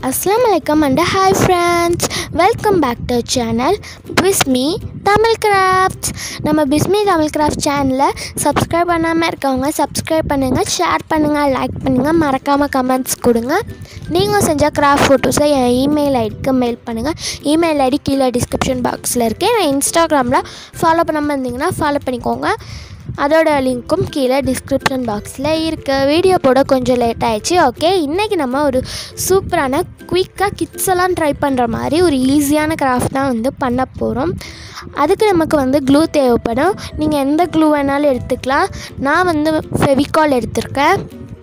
அஸ்லாம் வலைக்கம் and hi friends welcome back to channel Bismi Tamil crafts நம்ம பிஸ்மி தமிழ் கிராஃப்ட் சேனலை சப்ஸ்கிரைப் பண்ணாமல் இருக்கவங்க சப்ஸ்கிரைப் பண்ணுங்கள் ஷேர் பண்ணுங்கள் லைக் பண்ணுங்கள் மறக்காமல் கமெண்ட்ஸ் கொடுங்க நீங்கள் செஞ்ச கிராஃப்ட் ஃபோட்டோஸை என் இமெயில் ஐடிக்கு மெயில் பண்ணுங்கள் இமெயில் ஐடி கீழே டிஸ்கிரிப்ஷன் பாக்ஸில் இருக்கேன் நான் இன்ஸ்டாகிராமில் ஃபாலோ பண்ணாமல் இருந்தீங்கன்னா ஃபாலோ பண்ணிக்கோங்க அதோட லிங்க்கும் கீழே டிஸ்கிரிப்ஷன் பாக்ஸில் இருக்குது வீடியோ போட கொஞ்சம் லேட் ஆயிடுச்சு ஓகே இன்றைக்கி நம்ம ஒரு சூப்பரான குயிக்காக கிட்ஸ் எல்லாம் ட்ரை பண்ணுற மாதிரி ஒரு ஈஸியான கிராஃப்ட் தான் வந்து பண்ண போகிறோம் அதுக்கு நமக்கு வந்து க்ளூ தேவைப்படும் நீங்கள் எந்த க்ளூ வேணாலும் எடுத்துக்கலாம் நான் வந்து ஃபெவிகால் எடுத்திருக்கேன்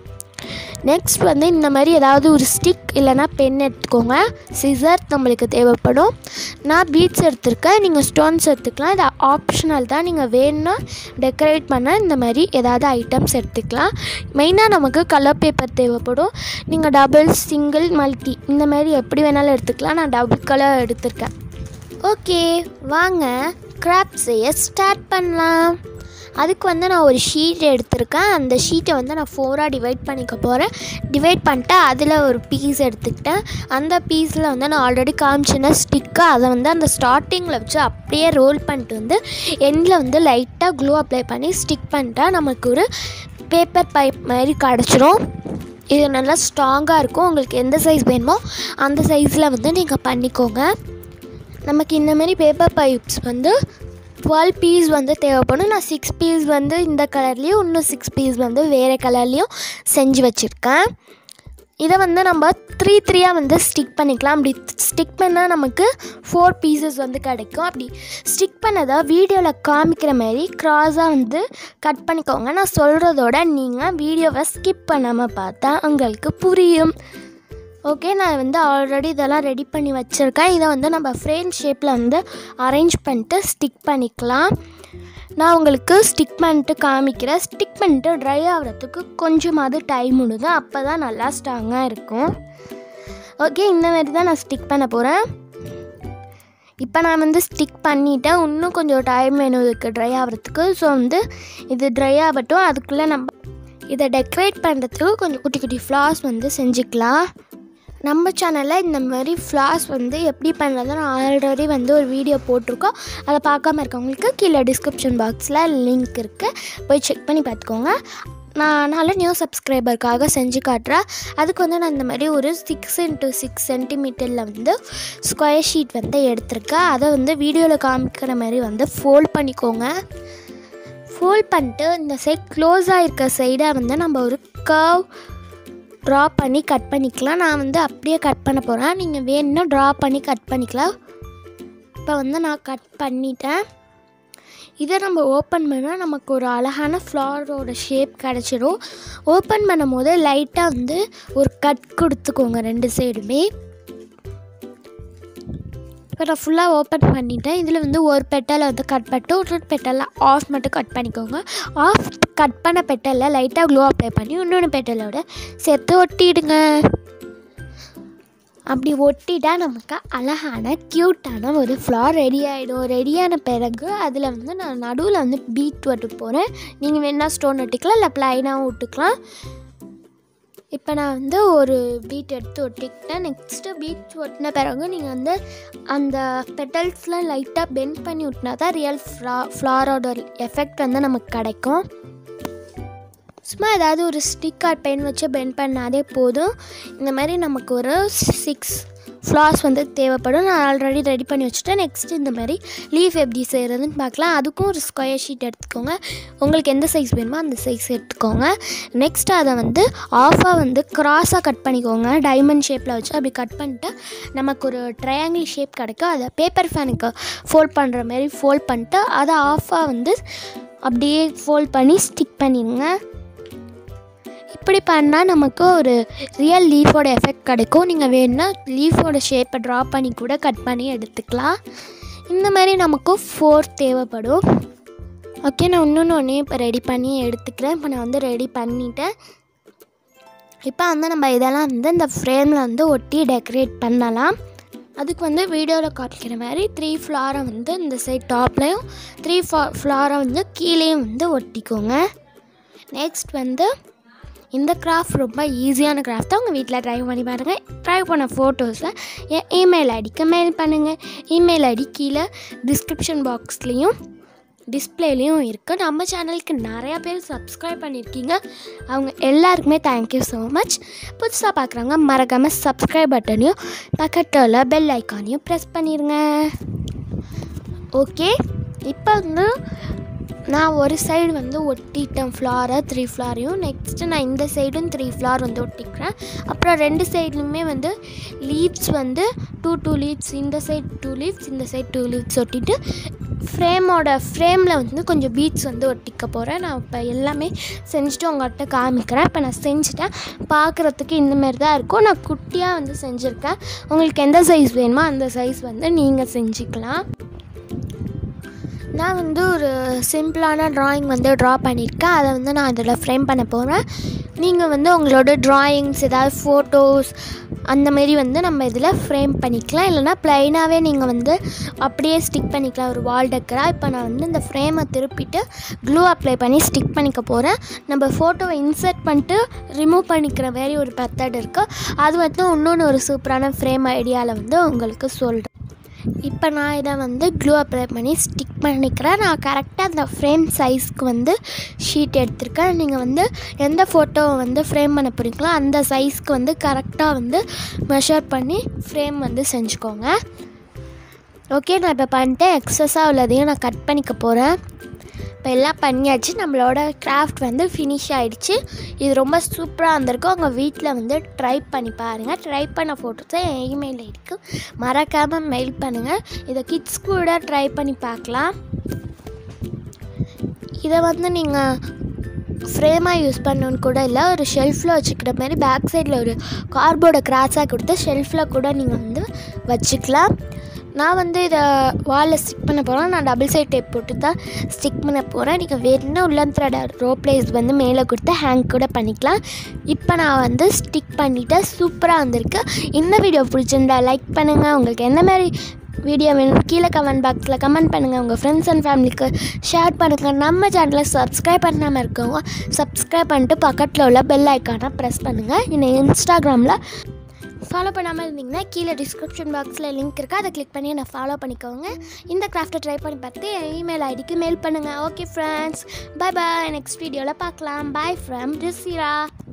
நெக்ஸ்ட் வந்து இந்த மாதிரி ஏதாவது ஒரு ஸ்டிக் இல்லைனா பென் எடுத்துக்கோங்க சிசர் நம்மளுக்கு தேவைப்படும் நான் பீட்ஸ் எடுத்திருக்கேன் நீங்கள் ஸ்டோன்ஸ் எடுத்துக்கலாம் இது ஆப்ஷனல் தான் நீங்கள் வேணும்னா டெக்கரேட் பண்ண இந்த மாதிரி ஏதாவது ஐட்டம்ஸ் எடுத்துக்கலாம் மெயினாக நமக்கு கலர் பேப்பர் தேவைப்படும் நீங்கள் டபுள் சிங்கிள் மல்டி இந்த மாதிரி எப்படி வேணாலும் எடுத்துக்கலாம் நான் டபுள் கலர் எடுத்திருக்கேன் ஓகே வாங்க கிராஃப்ட் செய்ய ஸ்டார்ட் பண்ணலாம் அதுக்கு வந்து நான் ஒரு ஷீட் எடுத்திருக்கேன் அந்த ஷீட்டை வந்து நான் ஃபோராக டிவைட் பண்ணிக்க போகிறேன் டிவைட் பண்ணிட்டு அதில் ஒரு பீஸ் எடுத்துக்கிட்டேன் அந்த பீஸில் வந்து நான் ஆல்ரெடி காமிச்சின ஸ்டிக்கு அதை வந்து அந்த ஸ்டார்டிங்கில் வச்சு அப்படியே ரோல் பண்ணிட்டு வந்து எண்டில் வந்து லைட்டாக க்ளூ அப்ளை பண்ணி ஸ்டிக் பண்ணிட்டா நமக்கு ஒரு பேப்பர் பைப் மாதிரி கிடச்சிரும் இது நல்லா ஸ்ட்ராங்காக இருக்கும் உங்களுக்கு எந்த சைஸ் வேணுமோ அந்த சைஸில் வந்து நீங்கள் பண்ணிக்கோங்க நமக்கு இந்த மாதிரி பேப்பர் பைப்ஸ் வந்து டுவெல் பீஸ் வந்து தேவைப்படும் நான் சிக்ஸ் பீஸ் வந்து இந்த கலர்லேயும் இன்னும் சிக்ஸ் பீஸ் வந்து வேறு கலர்லேயும் செஞ்சு வச்சுருக்கேன் இதை வந்து நம்ம த்ரீ த்ரீயாக வந்து ஸ்டிக் பண்ணிக்கலாம் அப்படி ஸ்டிக் பண்ணால் நமக்கு ஃபோர் பீசஸ் வந்து கிடைக்கும் அப்படி ஸ்டிக் பண்ணதை வீடியோவில் காமிக்கிற மாதிரி க்ராஸாக வந்து கட் பண்ணிக்கோங்க நான் சொல்கிறதோட நீங்கள் வீடியோவை ஸ்கிப் பண்ணாமல் பார்த்தா உங்களுக்கு புரியும் ஓகே நான் வந்து ஆல்ரெடி இதெல்லாம் ரெடி பண்ணி வச்சுருக்கேன் இதை வந்து நம்ம ஃப்ரேம் ஷேப்பில் வந்து அரேஞ்ச் பண்ணிட்டு ஸ்டிக் பண்ணிக்கலாம் நான் உங்களுக்கு ஸ்டிக் பண்ணிட்டு காமிக்கிறேன் ஸ்டிக் பண்ணிட்டு ட்ரை ஆகிறதுக்கு கொஞ்சமாவது டைம் விடுங்க அப்போ தான் நல்லா ஸ்ட்ராங்காக இருக்கும் ஓகே இந்த மாதிரி தான் நான் ஸ்டிக் பண்ண போகிறேன் இப்போ நான் வந்து ஸ்டிக் பண்ணிட்டேன் இன்னும் கொஞ்சம் டைம் வேணும் இதுக்கு ட்ரை ஆகிறதுக்கு ஸோ வந்து இது ட்ரை ஆகட்டும் அதுக்குள்ளே நம்ம இதை டெக்கரேட் பண்ணுறதுக்கு கொஞ்சம் குட்டி குட்டி ஃப்ளார்ஸ் வந்து செஞ்சுக்கலாம் நம்ம சேனலில் இந்த மாதிரி ஃப்ளார்ஸ் வந்து எப்படி பண்ணுறது நான் ஆல்ரெடி வந்து ஒரு வீடியோ போட்டிருக்கோம் அதை பார்க்காம இருக்கவங்களுக்கு கீழே டிஸ்கிரிப்ஷன் பாக்ஸில் லிங்க் இருக்குது போய் செக் பண்ணி பார்த்துக்கோங்க நான் நல்ல நியூ சப்ஸ்கிரைபருக்காக செஞ்சு காட்டுறேன் அதுக்கு வந்து நான் இந்த மாதிரி ஒரு சிக்ஸ் இன்ட்டு சிக்ஸ் சென்டிமீட்டரில் வந்து ஸ்கொயர் ஷீட் வந்து எடுத்திருக்கேன் அதை வந்து வீடியோவில் காமிக்கிற மாதிரி வந்து ஃபோல்ட் பண்ணிக்கோங்க ஃபோல்ட் பண்ணிட்டு இந்த சைட் க்ளோஸாக இருக்க சைடை வந்து நம்ம ஒரு கர்வ் ட்ரா பண்ணி கட் பண்ணிக்கலாம் நான் வந்து அப்படியே கட் பண்ண போகிறேன் நீங்கள் வேணும்னா ட்ரா பண்ணி கட் பண்ணிக்கலாம் இப்போ வந்து நான் கட் பண்ணிட்டேன் இதை நம்ம ஓப்பன் பண்ணால் நமக்கு ஒரு அழகான ஃப்ளாரோட ஷேப் கிடச்சிரும் ஓப்பன் பண்ணும் போது லைட்டாக வந்து ஒரு கட் கொடுத்துக்கோங்க ரெண்டு சைடுமே இப்போ நான் ஃபுல்லாக ஓப்பன் பண்ணிட்டேன் இதில் வந்து ஒரு பெட்டலை வந்து கட் பண்ணிட்டு ஒரு பெட்டலில் ஆஃப் மட்டும் கட் பண்ணிக்கோங்க ஆஃப் கட் பண்ண பெட்டலில் லைட்டாக க்ளோ அப்ளை பண்ணி இன்னொன்று பெட்டலோட சேர்த்து ஒட்டிடுங்க அப்படி ஒட்டிட்டா நமக்கு அழகான க்யூட்டான ஒரு ஃப்ளார் ரெடி ஆகிடும் ரெடியான பிறகு அதில் வந்து நான் நடுவில் வந்து பீட் ஒட்டு போகிறேன் நீங்கள் வேணால் ஸ்டோன் ஒட்டிக்கலாம் இல்லை ப்ளைனாகவும் விட்டுக்கலாம் இப்போ நான் வந்து ஒரு பீட் எடுத்து ஒட்டிக்கிட்டேன் நெக்ஸ்ட்டு பீட் ஒட்டின பிறகு நீங்கள் வந்து அந்த பெட்டல்ஸ்லாம் லைட்டாக பெண்ட் பண்ணி விட்டினா தான் ரியல் ஃப்ளா ஃப்ளாரோட எஃபெக்ட் வந்து நமக்கு கிடைக்கும் சும்மா ஏதாவது ஒரு ஸ்டிக் ஆர் பென் வச்சு பெண்ட் பண்ணாதே போதும் இந்த மாதிரி நமக்கு ஒரு சிக்ஸ் ஃப்ளார்ஸ் வந்து தேவைப்படும் நான் ஆல்ரெடி ரெடி பண்ணி வச்சுட்டேன் நெக்ஸ்ட்டு இந்த மாதிரி லீஃப் எப்படி செய்கிறதுன்னு பார்க்கலாம் அதுக்கும் ஒரு ஸ்கொயர் ஷீட் எடுத்துக்கோங்க உங்களுக்கு எந்த சைஸ் வேணுமோ அந்த சைஸ் எடுத்துக்கோங்க நெக்ஸ்ட்டு அதை வந்து ஆஃபாக வந்து க்ராஸாக கட் பண்ணிக்கோங்க டைமண்ட் ஷேப்பில் வச்சு அப்படி கட் பண்ணிட்டு நமக்கு ஒரு ட்ரையாங்கிள் ஷேப் கிடைக்கும் அதை பேப்பர் ஃபேனுக்கு ஃபோல்ட் பண்ணுற மாதிரி ஃபோல்ட் பண்ணிட்டு அதை ஆஃபாக வந்து அப்படியே ஃபோல்ட் பண்ணி ஸ்டிக் பண்ணிடுங்க இப்படி பண்ணால் நமக்கு ஒரு ரியல் லீஃபோட எஃபெக்ட் கிடைக்கும் நீங்கள் வேணும்னா லீஃபோட ஷேப்பை ட்ரா பண்ணி கூட கட் பண்ணி எடுத்துக்கலாம் இந்த மாதிரி நமக்கு ஃபோர் தேவைப்படும் ஓகே நான் இன்னொன்று ஒன்றே இப்போ ரெடி பண்ணி எடுத்துக்கிறேன் இப்போ நான் வந்து ரெடி பண்ணிட்டேன் இப்போ வந்து நம்ம இதெல்லாம் வந்து இந்த ஃப்ரேமில் வந்து ஒட்டி டெக்கரேட் பண்ணலாம் அதுக்கு வந்து வீடியோவில் காட்டிக்கிற மாதிரி த்ரீ ஃப்ளாரை வந்து இந்த சைட் டாப்லேயும் த்ரீ ஃப்ளா ஃப்ளாரை வந்து கீழேயும் வந்து ஒட்டிக்கோங்க நெக்ஸ்ட் வந்து இந்த கிராஃப்ட் ரொம்ப ஈஸியான கிராஃப்ட் தான் உங்கள் வீட்டில் ட்ரை பண்ணி பாருங்கள் ட்ரை பண்ண ஃபோட்டோஸை என் இமெயில் ஐடிக்கு மெயில் பண்ணுங்கள் இமெயில் ஐடி கீழே டிஸ்கிரிப்ஷன் பாக்ஸ்லேயும் டிஸ்பிளேலையும் இருக்குது நம்ம சேனலுக்கு நிறையா பேர் சப்ஸ்கிரைப் பண்ணியிருக்கீங்க அவங்க எல்லாருக்குமே தேங்க்யூ ஸோ மச் புதுசாக பார்க்குறவங்க மறக்காமல் சப்ஸ்கிரைப் பட்டனையும் பக்கத்தில் பெல் ஐக்கானையும் ப்ரெஸ் பண்ணிடுங்க ஓகே இப்போ வந்து நான் ஒரு சைடு வந்து ஒட்டிட்டேன் ஃப்ளாரை த்ரீ ஃப்ளாரையும் நெக்ஸ்ட்டு நான் இந்த சைடும் த்ரீ ஃப்ளார் வந்து ஒட்டிக்கிறேன் அப்புறம் ரெண்டு சைட்லையுமே வந்து லீவ்ஸ் வந்து டூ டூ லீவ்ஸ் இந்த சைடு டூ லீவ்ஸ் இந்த சைடு டூ லீவ்ஸ் ஒட்டிட்டு ஃப்ரேமோட ஃப்ரேமில் வந்து கொஞ்சம் பீட்ஸ் வந்து ஒட்டிக்க போகிறேன் நான் இப்போ எல்லாமே செஞ்சுட்டு உங்கள்கிட்ட காமிக்கிறேன் இப்போ நான் செஞ்சுட்டேன் பார்க்குறதுக்கு இந்தமாரி தான் இருக்கும் நான் குட்டியாக வந்து செஞ்சுருக்கேன் உங்களுக்கு எந்த சைஸ் வேணுமோ அந்த சைஸ் வந்து நீங்கள் செஞ்சுக்கலாம் நான் வந்து ஒரு சிம்பிளான ட்ராயிங் வந்து ட்ரா பண்ணியிருக்கேன் அதை வந்து நான் அதில் ஃப்ரேம் பண்ண போகிறேன் நீங்கள் வந்து உங்களோட ட்ராயிங்ஸ் ஏதாவது ஃபோட்டோஸ் அந்த மாரி வந்து நம்ம இதில் ஃப்ரேம் பண்ணிக்கலாம் இல்லைனா ப்ளைனாகவே நீங்கள் வந்து அப்படியே ஸ்டிக் பண்ணிக்கலாம் ஒரு வால் டெக்கராக இப்போ நான் வந்து இந்த ஃப்ரேமை திருப்பிட்டு க்ளூ அப்ளை பண்ணி ஸ்டிக் பண்ணிக்க போகிறேன் நம்ம ஃபோட்டோவை இன்சர்ட் பண்ணிட்டு ரிமூவ் பண்ணிக்கிற மாதிரி ஒரு மெத்தட் இருக்குது அது வந்து இன்னொன்று ஒரு சூப்பரான ஃப்ரேம் ஐடியாவில் வந்து உங்களுக்கு சொல்கிறேன் இப்போ நான் இதை வந்து க்ளூ அப்ளை பண்ணி ஸ்டிக் பண்ணிக்கிறேன் நான் கரெக்டாக அந்த ஃப்ரேம் சைஸ்க்கு வந்து ஷீட் எடுத்திருக்கேன் நீங்கள் வந்து எந்த ஃபோட்டோவை வந்து ஃப்ரேம் பண்ண போகிறீங்களோ அந்த சைஸ்க்கு வந்து கரெக்டாக வந்து மெஷர் பண்ணி ஃப்ரேம் வந்து செஞ்சுக்கோங்க ஓகே நான் இப்போ பண்ணிட்டு எக்ஸஸாக உள்ளதையும் நான் கட் பண்ணிக்க போகிறேன் இப்போ எல்லாம் பண்ணியாச்சு நம்மளோட கிராஃப்ட் வந்து ஃபினிஷ் ஆகிடுச்சு இது ரொம்ப சூப்பராக இருந்திருக்கும் உங்கள் வீட்டில் வந்து ட்ரை பண்ணி பாருங்கள் ட்ரை பண்ண ஃபோட்டோஸை என் இமெயில் ஐடிக்கு மறக்காமல் மெயில் பண்ணுங்கள் இதை கிட்ஸ் கூட ட்ரை பண்ணி பார்க்கலாம் இதை வந்து நீங்கள் ஃப்ரேமாக யூஸ் பண்ணணுன்னு கூட இல்லை ஒரு ஷெல்ஃபில் வச்சுக்கிற மாதிரி பேக் சைடில் ஒரு கார்போர்டை கிராஸாக கொடுத்து ஷெல்ஃபில் கூட நீங்கள் வந்து வச்சுக்கலாம் நான் வந்து இதை வாலில் ஸ்டிக் பண்ண போகிறேன் நான் டபுள் சைட் டேப் போட்டு தான் ஸ்டிக் பண்ண போகிறேன் நீங்கள் வேணும்னா உள்ளந்திர ரோ பிளேஸ் வந்து மேலே கொடுத்து ஹேங் கூட பண்ணிக்கலாம் இப்போ நான் வந்து ஸ்டிக் பண்ணிவிட்டேன் சூப்பராக வந்திருக்கு இந்த வீடியோ பிடிச்சிருந்தா லைக் பண்ணுங்கள் உங்களுக்கு என்ன மாதிரி வீடியோ வேணும் கீழே கமெண்ட் பாக்ஸில் கமெண்ட் பண்ணுங்கள் உங்கள் ஃப்ரெண்ட்ஸ் அண்ட் ஃபேமிலிக்கு ஷேர் பண்ணுங்கள் நம்ம சேனலை சப்ஸ்கிரைப் பண்ணாமல் இருக்கவங்க சப்ஸ்கிரைப் பண்ணிட்டு பக்கத்தில் உள்ள பெல் ஐக்கானை ப்ரெஸ் பண்ணுங்கள் என்னை இன்ஸ்டாகிராமில் ஃபாலோ பண்ணாமல் இருந்தீங்கன்னா கீழே டிஸ்கிரிப்ஷன் பாக்ஸில் லிங்க் இருக்குது அதை கிளிக் பண்ணி என்னை ஃபாலோ பண்ணிக்கோங்க இந்த கிராஃப்ட்டை ட்ரை பண்ணி பார்த்து என் இமெயில் ஐடிக்கு மெயில் பண்ணுங்கள் okay friends bye bye next வீடியோவில் பார்க்கலாம் பாய் ஃப்ரம் ரிசிரா